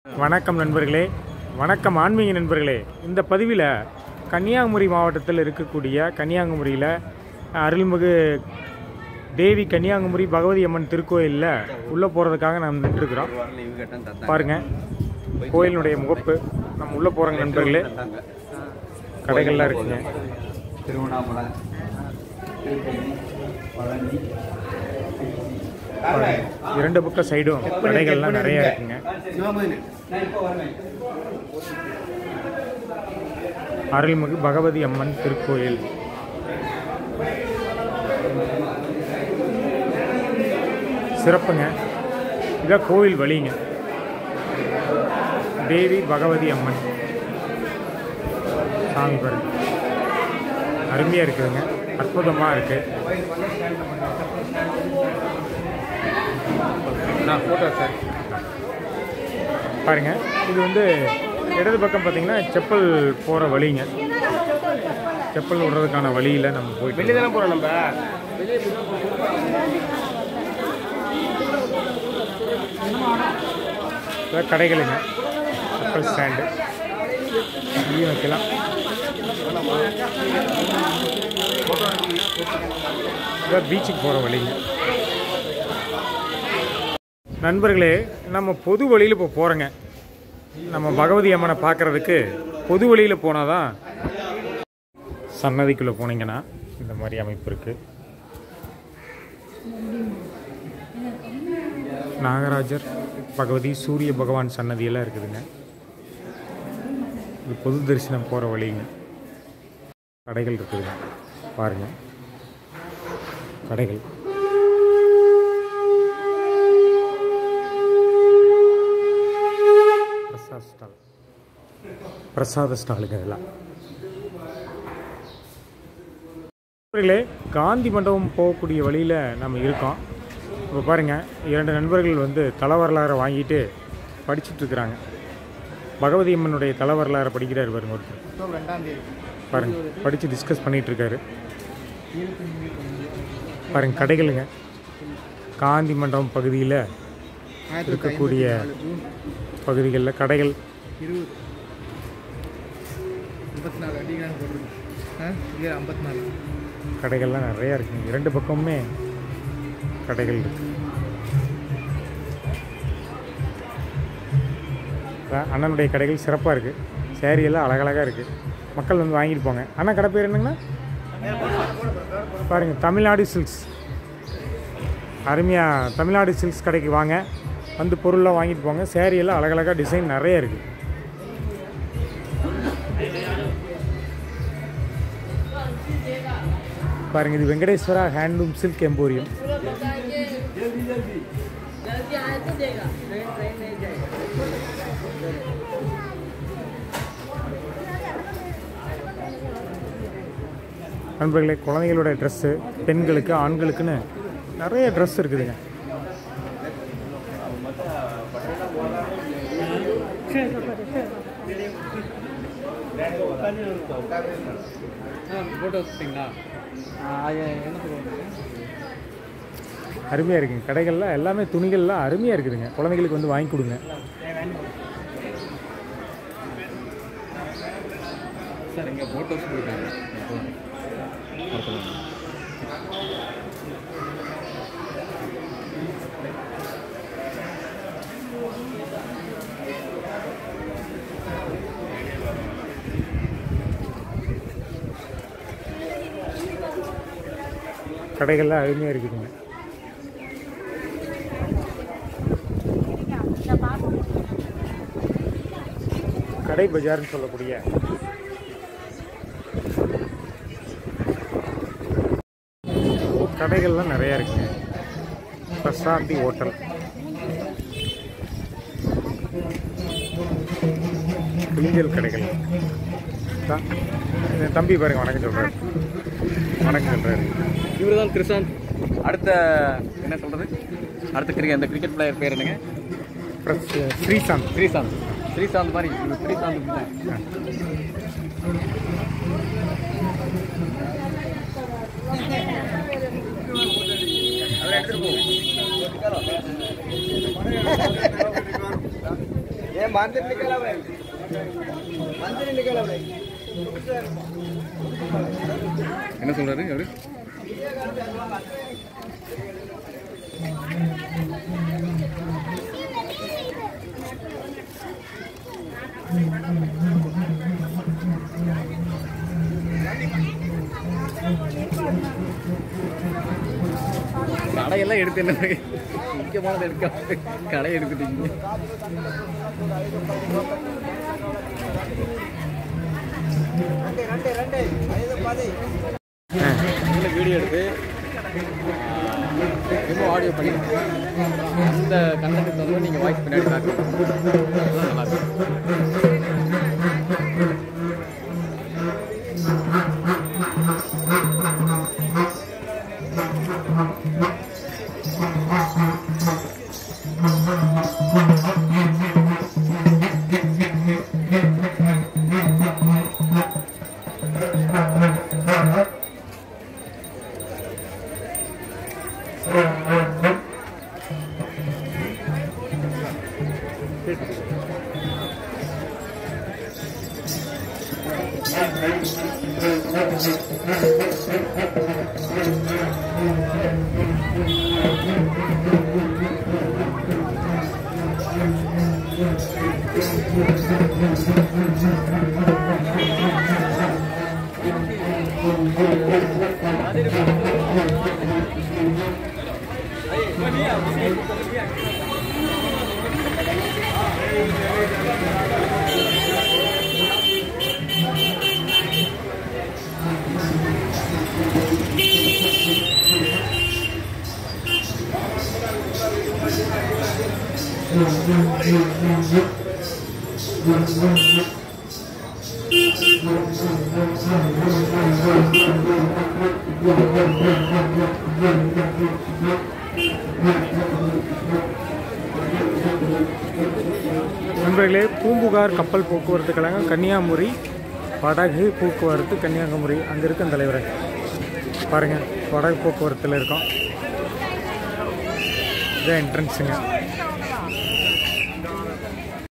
வணக்கம் நண்பர்களே வணக்கம் ஆன்மீக நண்பர்களே இந்த பதிவில் கன்னியாகுமரி மாவட்டத்தில் இருக்கக்கூடிய கன்னியாகுமரியில் அருள்மிகு தேவி கன்னியாகுமரி பகவதி அம்மன் திருக்கோயிலில் உள்ளே போகிறதுக்காக நம்ம நின்றுருக்குறோம் பாருங்கள் கோயிலினுடைய முகப்பு நம்ம உள்ளே போகிறோங்க நண்பர்களே கடைகள்லாம் இருக்குங்க திருவண்ணாமலை திருப்பதி பழனி பாருங்க. இரண்டு பக்கம் சைடும் கடைகள்லாம் நிறைய இருக்குங்க அருள்மிகு பகவதி அம்மன் திருக்கோயில் சிறப்புங்க இதான் கோவில் வழிங்க தேவி பகவதி அம்மன் சாமி பாருங்க அருமையாக இருக்குதுங்க அற்புதமாக இருக்குது ஃபோட்டோ சார் பாருங்க இது வந்து இடது பக்கம் பார்த்தீங்கன்னா செப்பல் போகிற வழிங்க செப்பல் விடுறதுக்கான வழியில் நம்ம போயிட்டு வெளியே தானே போகிறோம் நம்ம இதான் கடைகளுங்க செப்பல் ஸ்டாண்டு இங்கேயும் வைக்கலாம் இதான் பீச்சுக்கு போகிற வழிங்க நண்பர்களே நம்ம பொது வழியில் இப்போ போகிறோங்க நம்ம பகவதி அம்மனை பார்க்குறதுக்கு பொது வழியில் போனால் தான் சன்னதிக்குள்ளே போனீங்கன்னா இந்த மாதிரி அமைப்பு இருக்குது நாகராஜர் பகவதி சூரிய பகவான் சன்னதியெல்லாம் இருக்குதுங்க இது பொது தரிசனம் போகிற வழிங்க கடைகள் இருக்குதுங்க பாருங்கள் கடைகள் பிரசாத் ஸ்டால் பிரசாத ஸ்டாலுங்க இதெல்லாம் நண்பர்களே காந்தி மண்டபம் போகக்கூடிய வழியில் நம்ம இருக்கோம் இப்போ பாருங்கள் இரண்டு நண்பர்கள் வந்து தல வரலாறை வாங்கிட்டு படிச்சுட்டு இருக்கிறாங்க பகவதி அம்மனுடைய தல வரலாறை படிக்கிறார் பாருங்க ஒருத்தர் பாருங்க படித்து டிஸ்கஸ் பண்ணிட்டு இருக்காரு பாருங்க கடைகளுங்க காந்தி மண்டபம் பகுதியில் இருக்கக்கூடிய பகுதிகளில் கடைகள் இருபது ஐம்பத்தி நாலு அடிக்கிறாங்க போடுறது ஆ இங்கே ஐம்பத்தி நாலு கடைகள்லாம் நிறையா இருக்குங்க இரண்டு பக்கமுமே கடைகள் இருக்கு அதான் அண்ணனுடைய கடைகள் சிறப்பாக இருக்குது சேரீ எல்லாம் அழகழகாக இருக்குது மக்கள் வந்து வாங்கிட்டு போங்க அண்ணா கடை பேர் என்னங்கண்ணா பாருங்கள் தமிழ்நாடு சில்க்ஸ் அருமையாக தமிழ்நாடு சில்க்ஸ் கடைக்கு வாங்க வந்து பொருள்லாம் வாங்கிட்டு போங்க சேரீ எல்லாம் அழகழகாக டிசைன் நிறைய இருக்குது பாருங்க இது வெங்கடேஸ்வரா ஹேண்ட்லூம் சில்க் எம்போரியம் நண்பர்களே குழந்தைகளோட ட்ரெஸ்ஸு பெண்களுக்கு ஆண்களுக்குன்னு நிறைய ட்ரெஸ் இருக்குதுங்க ஃபோட்டோ வச்சுட்டிங்களா என்ன சொல்லுவாங்க அருமையாக இருக்குங்க கடைகள்லாம் எல்லாமே துணிகள்லாம் அருமையாக இருக்குதுங்க குழந்தைகளுக்கு வந்து வாங்கி கொடுங்க சார் இங்கே ஃபோட்டோஸ் கொடுக்காங்க கடைகள்லாம் அருமையாக இருக்குதுங்க கடை பஜார்னு சொல்லக்கூடிய கடைகள்லாம் நிறையா இருக்குங்க பிரசாந்தி ஹோட்டல் கிளிஞ்சல் கடைகள் தான் இந்த தம்பி பாருங்க வணக்கம் சொல்கிறார் வணக்கம் சொல்கிறாரு இவர் தான் கிருஷாந்த் அடுத்த என்ன சொல்றது அடுத்த கிரிக்கெட் அந்த கிரிக்கெட் பிளேயர் பேர் என்னங்க ப்ளஸ் ஸ்ரீசாந்த் ஸ்ரீசாந்த் ஸ்ரீசாந்த் மாதிரி இவர் ஸ்ரீசாந்த் தான் ஏன் मंदिर निकला भाई मंदिर निकला भाई என்ன சொல்றாரு அவரு கடையெல்லாம் எடுத்து என்ன முக்கியமானது எடுக்க கடை எடுத்துட்டீங்க रंडे रंडे ऐसे पादे இந்த வீடியோ எடுத்து இன்னும் ஆடியோ பண்ணிருக்கேன் அந்த கண்டென்ட் வந்து நீங்கள் வாய்ஸ் பின்னாடி பார்க்கணும் அதுதான் நல்லா இருக்கும் நண்பர்களே பூம்புகார் கப்பல் போக்குவரத்து கழகம் கன்னியாகுமரி படகு போக்குவரத்து கன்னியாகுமரி அங்கே இருக்கும் தலைவரை பாருங்கள் படகு போக்குவரத்தில் இருக்கோம் இதான் என்ட்ரன்ஸுங்க